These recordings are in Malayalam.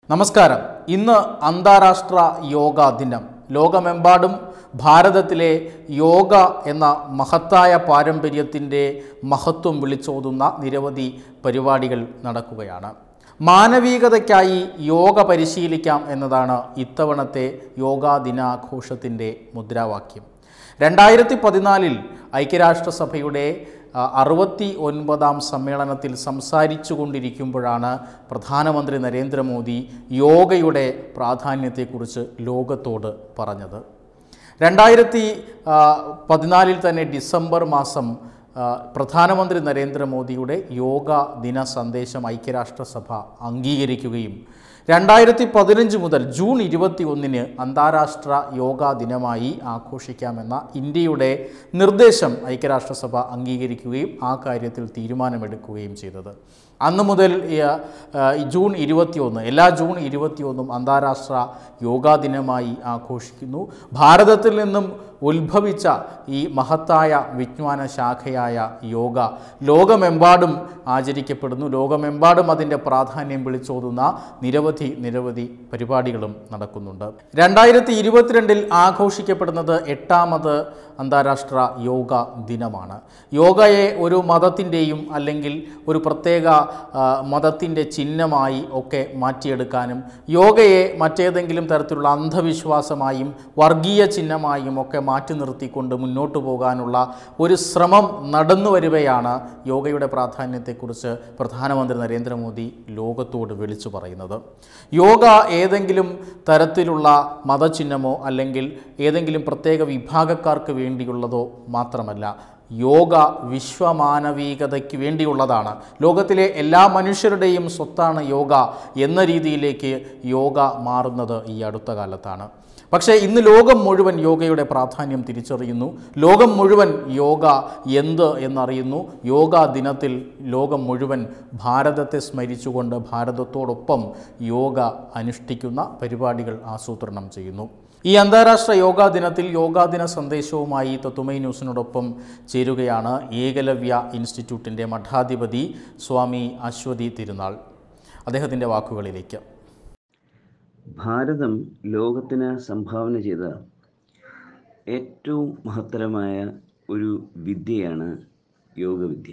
നമസ്കാരം ഇന്ന് അന്താരാഷ്ട്ര യോഗാ ദിനം ലോകമെമ്പാടും ഭാരതത്തിലെ യോഗ എന്ന മഹത്തായ പാരമ്പര്യത്തിൻ്റെ മഹത്വം വിളിച്ചോതുന്ന നിരവധി പരിപാടികൾ നടക്കുകയാണ് മാനവികതയ്ക്കായി യോഗ പരിശീലിക്കാം എന്നതാണ് ഇത്തവണത്തെ യോഗാ ദിനാഘോഷത്തിൻ്റെ മുദ്രാവാക്യം രണ്ടായിരത്തി പതിനാലിൽ ഐക്യരാഷ്ട്രസഭയുടെ ആ, അറുപത്തി ഒൻപതാം സമ്മേളനത്തിൽ സംസാരിച്ചു കൊണ്ടിരിക്കുമ്പോഴാണ് പ്രധാനമന്ത്രി നരേന്ദ്രമോദി യോഗയുടെ പ്രാധാന്യത്തെക്കുറിച്ച് ലോകത്തോട് പറഞ്ഞത് രണ്ടായിരത്തി ആ, പതിനാലിൽ തന്നെ ഡിസംബർ മാസം ആ, പ്രധാനമന്ത്രി നരേന്ദ്രമോദിയുടെ യോഗ ദിന സന്ദേശം ഐക്യരാഷ്ട്രസഭ അംഗീകരിക്കുകയും രണ്ടായിരത്തി പതിനഞ്ച് മുതൽ ജൂൺ ഇരുപത്തി ഒന്നിന് അന്താരാഷ്ട്ര യോഗാ ദിനമായി ആഘോഷിക്കാമെന്ന ഇന്ത്യയുടെ നിർദ്ദേശം ഐക്യരാഷ്ട്രസഭ അംഗീകരിക്കുകയും ആ കാര്യത്തിൽ തീരുമാനമെടുക്കുകയും ചെയ്തത് അന്നു മുതൽ ഈ, ആ, ഈ ജൂൺ ഇരുപത്തിയൊന്ന് എല്ലാ ജൂൺ ഇരുപത്തിയൊന്നും അന്താരാഷ്ട്ര യോഗാ ദിനമായി ആഘോഷിക്കുന്നു ഭാരതത്തിൽ നിന്നും ഉത്ഭവിച്ച ഈ മഹത്തായ വിജ്ഞാന ശാഖയായ യോഗ ലോകമെമ്പാടും ആചരിക്കപ്പെടുന്നു ലോകമെമ്പാടും അതിൻ്റെ പ്രാധാന്യം വിളിച്ചോതുന്ന നിരവധി നിരവധി പരിപാടികളും നടക്കുന്നുണ്ട് രണ്ടായിരത്തി ഇരുപത്തിരണ്ടിൽ ആഘോഷിക്കപ്പെടുന്നത് എട്ടാമത് അന്താരാഷ്ട്ര യോഗ ദിനമാണ് യോഗയെ ഒരു മതത്തിൻ്റെയും അല്ലെങ്കിൽ ഒരു പ്രത്യേക മതത്തിൻ്റെ ചിഹ്നമായി ഒക്കെ മാറ്റിയെടുക്കാനും യോഗയെ മറ്റേതെങ്കിലും തരത്തിലുള്ള അന്ധവിശ്വാസമായും വർഗീയ ചിഹ്നമായും ഒക്കെ മാറ്റി നിർത്തിക്കൊണ്ട് മുന്നോട്ട് പോകാനുള്ള ഒരു ശ്രമം നടന്നു വരികയാണ് യോഗയുടെ പ്രാധാന്യത്തെക്കുറിച്ച് പ്രധാനമന്ത്രി നരേന്ദ്രമോദി ലോകത്തോട് വിളിച്ചു പറയുന്നത് യോഗ ഏതെങ്കിലും തരത്തിലുള്ള മതചിഹ്നമോ അല്ലെങ്കിൽ ഏതെങ്കിലും പ്രത്യേക വിഭാഗക്കാർക്ക് വേണ്ടിയുള്ളതോ മാത്രമല്ല യോഗ വിശ്വമാനവികതയ്ക്ക് വേണ്ടിയുള്ളതാണ് ലോകത്തിലെ എല്ലാ മനുഷ്യരുടെയും സ്വത്താണ് യോഗ എന്ന രീതിയിലേക്ക് യോഗ മാറുന്നത് ഈ അടുത്ത കാലത്താണ് പക്ഷേ ഇന്ന് ലോകം മുഴുവൻ യോഗയുടെ പ്രാധാന്യം തിരിച്ചറിയുന്നു ലോകം മുഴുവൻ യോഗ എന്ത് എന്നറിയുന്നു യോഗാ ദിനത്തിൽ ലോകം മുഴുവൻ ഭാരതത്തെ സ്മരിച്ചുകൊണ്ട് ഭാരതത്തോടൊപ്പം യോഗ അനുഷ്ഠിക്കുന്ന പരിപാടികൾ ആസൂത്രണം ചെയ്യുന്നു ഈ അന്താരാഷ്ട്ര യോഗാ ദിനത്തിൽ യോഗാ ദിന സന്ദേശവുമായി തത്തുമൈ ന്യൂസിനോടൊപ്പം ചേരുകയാണ് ഏകലവ്യ ഇൻസ്റ്റിറ്റ്യൂട്ടിൻ്റെ മഠാധിപതി സ്വാമി അശ്വതി തിരുനാൾ അദ്ദേഹത്തിൻ്റെ വാക്കുകളിലേക്ക് ഭാരതം ലോകത്തിന് സംഭാവന ചെയ്ത ഏറ്റവും മഹത്തരമായ ഒരു വിദ്യയാണ് യോഗവിദ്യ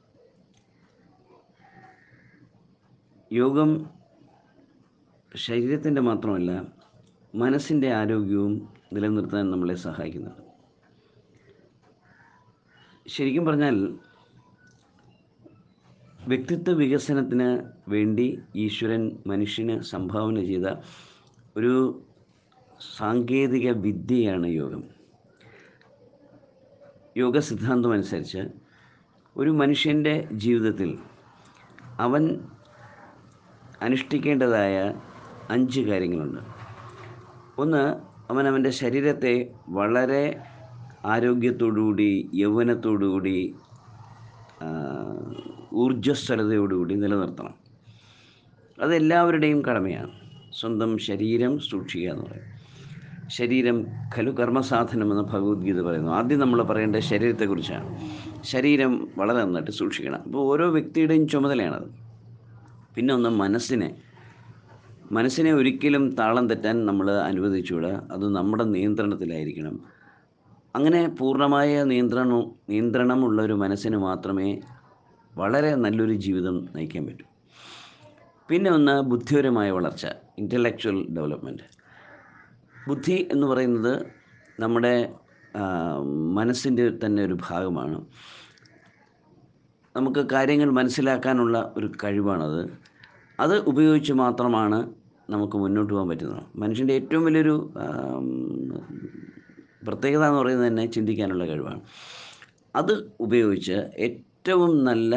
യോഗം ശരീരത്തിൻ്റെ മാത്രമല്ല മനസ്സിൻ്റെ ആരോഗ്യവും നിലനിർത്താൻ നമ്മളെ സഹായിക്കുന്നുണ്ട് ശരിക്കും പറഞ്ഞാൽ വ്യക്തിത്വ വികസനത്തിന് വേണ്ടി ഈശ്വരൻ മനുഷ്യന് സംഭാവന ചെയ്ത ഒരു സാങ്കേതിക വിദ്യയാണ് യോഗം യോഗ സിദ്ധാന്തം അനുസരിച്ച് ഒരു മനുഷ്യൻ്റെ ജീവിതത്തിൽ അവൻ അനുഷ്ഠിക്കേണ്ടതായ അഞ്ച് കാര്യങ്ങളുണ്ട് ഒന്ന് അവൻ അവൻ്റെ ശരീരത്തെ വളരെ ആരോഗ്യത്തോടുകൂടി യൗവനത്തോടുകൂടി ആ, ഊർജ്ജസ്വലതയോടുകൂടി നിലനിർത്തണം അതെല്ലാവരുടെയും കടമയാണ് സ്വന്തം ശരീരം സൂക്ഷിക്കുക എന്ന് പറയും ശരീരം ഖലു കർമ്മസാധനമെന്ന് ഭഗവത്ഗീത പറയുന്നു ആദ്യം നമ്മൾ പറയേണ്ടത് ശരീരത്തെക്കുറിച്ചാണ് ശരീരം വളരെ നന്നായിട്ട് സൂക്ഷിക്കണം അപ്പോൾ ഓരോ വ്യക്തിയുടെയും ചുമതലയാണത് പിന്നെ ഒന്ന് മനസ്സിനെ മനസ്സിനെ ഒരിക്കലും താളം തെറ്റാൻ നമ്മൾ അനുവദിച്ചുകൂടാ അത് നമ്മുടെ നിയന്ത്രണത്തിലായിരിക്കണം അങ്ങനെ പൂർണ്ണമായ നിയന്ത്രണം നിയന്ത്രണമുള്ള ഒരു മനസ്സിന് മാത്രമേ വളരെ നല്ലൊരു ജീവിതം നയിക്കാൻ പറ്റൂ പിന്നെ ഒന്ന് ബുദ്ധിപരമായ വളർച്ച ഇൻ്റലക്ച്വൽ ഡെവലപ്മെൻറ്റ് ബുദ്ധി എന്ന് പറയുന്നത് നമ്മുടെ മനസ്സിൻ്റെ തന്നെ ഒരു ഭാഗമാണ് നമുക്ക് കാര്യങ്ങൾ മനസ്സിലാക്കാനുള്ള ഒരു കഴിവാണത് അത് ഉപയോഗിച്ച് മാത്രമാണ് നമുക്ക് മുന്നോട്ട് പോകാൻ പറ്റുന്നത് മനുഷ്യൻ്റെ ഏറ്റവും വലിയൊരു ആം, പ്രത്യേകത എന്ന് പറയുന്നത് തന്നെ ചിന്തിക്കാനുള്ള കഴിവാണ് അത് ഉപയോഗിച്ച് ഏറ്റവും നല്ല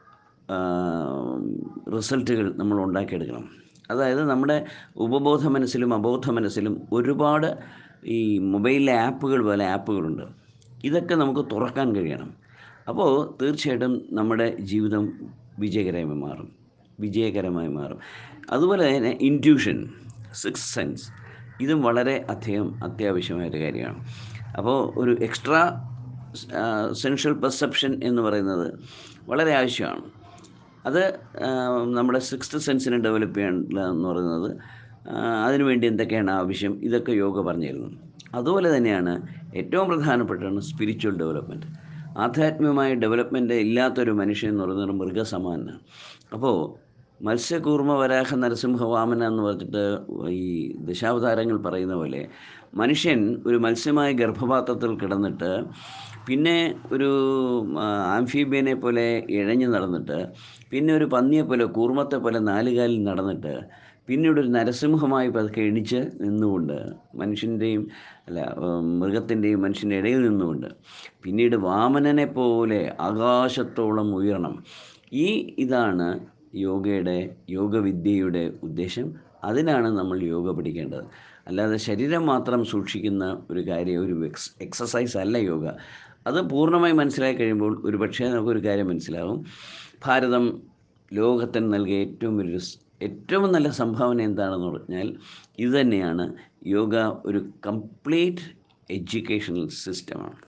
റിസൾട്ടുകൾ നമ്മൾ ഉണ്ടാക്കിയെടുക്കണം അതായത് നമ്മുടെ ഉപബോധ മനസ്സിലും അബോധ മനസ്സിലും ഒരുപാട് ഈ മൊബൈലിലെ ആപ്പുകൾ പോലെ ആപ്പുകളുണ്ട് ഇതൊക്കെ നമുക്ക് തുറക്കാൻ കഴിയണം അപ്പോൾ തീർച്ചയായിട്ടും നമ്മുടെ ജീവിതം വിജയകരമായി മാറും വിജയകരമായി മാറും അതുപോലെ തന്നെ ഇൻറ്റ്യൂഷൻ സിക്സ് സെൻസ് ഇതും വളരെ അധികം അത്യാവശ്യമായൊരു കാര്യമാണ് അപ്പോൾ ഒരു എക്സ്ട്രാ സെൻഷ്യൽ പെർസെപ്ഷൻ എന്ന് പറയുന്നത് വളരെ ആവശ്യമാണ് അത് ആ, നമ്മുടെ സിക്സ്ത് സെൻസിനെ ഡെവലപ്പ് ചെയ്യാനുള്ള എന്ന് പറയുന്നത് ആ, അതിനുവേണ്ടി എന്തൊക്കെയാണ് ആവശ്യം ഇതൊക്കെ യോഗ പറഞ്ഞു തരുന്നു അതുപോലെ തന്നെയാണ് ഏറ്റവും പ്രധാനപ്പെട്ടാണ് സ്പിരിച്വൽ ഡെവലപ്മെൻറ്റ് ആധ്യാത്മികമായ ഡെവലപ്മെൻറ്റ് ഇല്ലാത്തൊരു മനുഷ്യൻ എന്ന് പറയുന്നത് മൃഗസമാനാണ് അപ്പോൾ മത്സ്യകൂർമ്മ വരാഹ നരസിംഹ വാമന എന്ന് പറഞ്ഞിട്ട് ഈ ദശാവതാരങ്ങൾ പറയുന്ന പോലെ മനുഷ്യൻ ഒരു മത്സ്യമായ ഗർഭപാത്രത്തിൽ കിടന്നിട്ട് പിന്നെ ഒരു ആംഫീബിയനെ പോലെ ഇഴഞ്ഞു നടന്നിട്ട് പിന്നെ ഒരു പന്നിയെ പോലെ കൂർമ്മത്തെ പോലെ നാലുകാലിൽ നടന്നിട്ട് പിന്നീട് ഒരു നരസിംഹമായി പതുക്കെ എണിച്ച് നിന്നുകൊണ്ട് മനുഷ്യൻ്റെയും അല്ല ഉം, മൃഗത്തിൻ്റെയും മനുഷ്യൻ്റെ ഇടയിൽ നിന്നുകൊണ്ട് പിന്നീട് വാമനനെ പോലെ ആകാശത്തോളം ഉയരണം ഈ ഇതാണ് യോഗയുടെ യോഗവിദ്യയുടെ ഉദ്ദേശം അതിനാണ് നമ്മൾ യോഗ പഠിക്കേണ്ടത് അല്ലാതെ ശരീരം മാത്രം സൂക്ഷിക്കുന്ന ഒരു കാര്യം ഒരു എക്സ് എക്സസൈസ് അല്ല യോഗ അത് പൂർണ്ണമായി മനസ്സിലാക്കി കഴിയുമ്പോൾ ഒരു പക്ഷേ നമുക്കൊരു കാര്യം മനസ്സിലാവും ഭാരതം ലോകത്തിന് നൽകിയ ഏറ്റവും വലിയൊരു സ്- ഏറ്റവും നല്ല സംഭാവന എന്താണെന്ന് പറഞ്ഞാൽ ഇത് തന്നെയാണ് യോഗ ഒരു കംപ്ലീറ്റ് എഡ്യൂക്കേഷണൽ സിസ്റ്റമാണ്